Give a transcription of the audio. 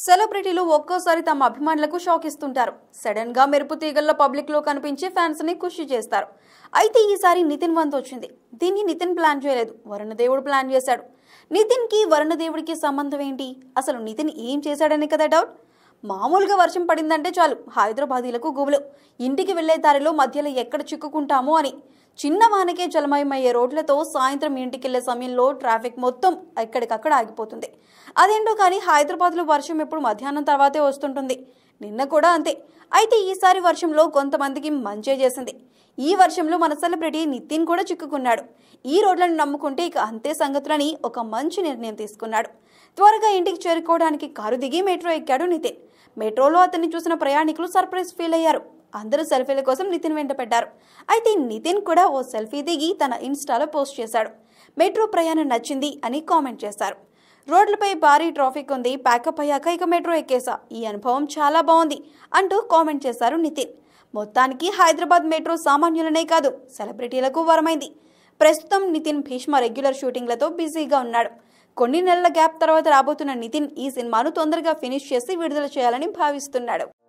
సెలబ్రిటీలు ఒక్కోసారి తమ అభిమానులకు షాక్ ఇస్తుంటారు సడన్ గా మెరుపు తీగల్లో పబ్లిక్ లో కనిపించి ఫ్యాన్స్ ని ఖుషి చేస్తారు అయితే ఈసారి నితిన్ వంతు వచ్చింది దీన్ని నితిన్ ప్లాన్ చేయలేదు వరుణదేవుడు ప్లాన్ చేశాడు నితిన్ కి వరుణదేవుడికి సంబంధం ఏంటి అసలు నితిన్ ఏం చేశాడని కదా డౌట్ మామూలుగా వర్షం పడిందంటే చాలు హైదరాబాదీలకు గుబులు ఇంటికి వెళ్లే దారిలో మధ్యలో ఎక్కడ చిక్కుకుంటామో అని చిన్న వానకే జలమయమయ్యే రోడ్లతో సాయంత్రం ఇంటికెళ్లే సమయంలో ట్రాఫిక్ మొత్తం ఎక్కడికక్కడ ఆగిపోతుంది అదేంటో కానీ హైదరాబాద్లో వర్షం ఎప్పుడు మధ్యాహ్నం తర్వాతే వస్తుంటుంది నిన్న కూడా అంతే అయితే ఈసారి వర్షంలో కొంతమందికి మంచే చేసింది ఈ వర్షంలో మన సెలబ్రిటీ నితిన్ కూడా చిక్కుకున్నాడు ఈ రోడ్లను నమ్ముకుంటే ఇక అంతే సంగతులని ఒక మంచి నిర్ణయం తీసుకున్నాడు త్వరగా ఇంటికి చేరుకోవడానికి కారు దిగి మెట్రో ఎక్కాడు నితిన్ మెట్రోలో అతన్ని చూసిన ప్రయాణికులు సర్ప్రైజ్ ఫీల్ అయ్యారు అందరూ సెల్ఫీల కోసం నితిన్ వెంట పెట్టారు అయితే నితిన్ కూడా ఓ సెల్ఫీ దిగి తన ఇన్స్టాలో పోస్ట్ చేశాడు మెట్రో ప్రయాణం నచ్చింది అని కామెంట్ చేశారు రోడ్లపై భారీ ట్రాఫిక్ ఉంది ప్యాకప్ అయ్యాక ఇక మెట్రో ఎక్కేసా ఈ అనుభవం చాలా బాగుంది అంటూ కామెంట్ చేశారు నితిన్ మొత్తానికి హైదరాబాద్ మెట్రో సామాన్యులనే కాదు సెలబ్రిటీలకు వరమైంది ప్రస్తుతం నితిన్ భీష్మ రెగ్యులర్ షూటింగ్లతో బిజీగా ఉన్నాడు కొన్ని నెలల గ్యాప్ తర్వాత రాబోతున్న నితిన్ ఈ సినిమాను తొందరగా ఫినిష్ చేసి విడుదల చేయాలని భావిస్తున్నాడు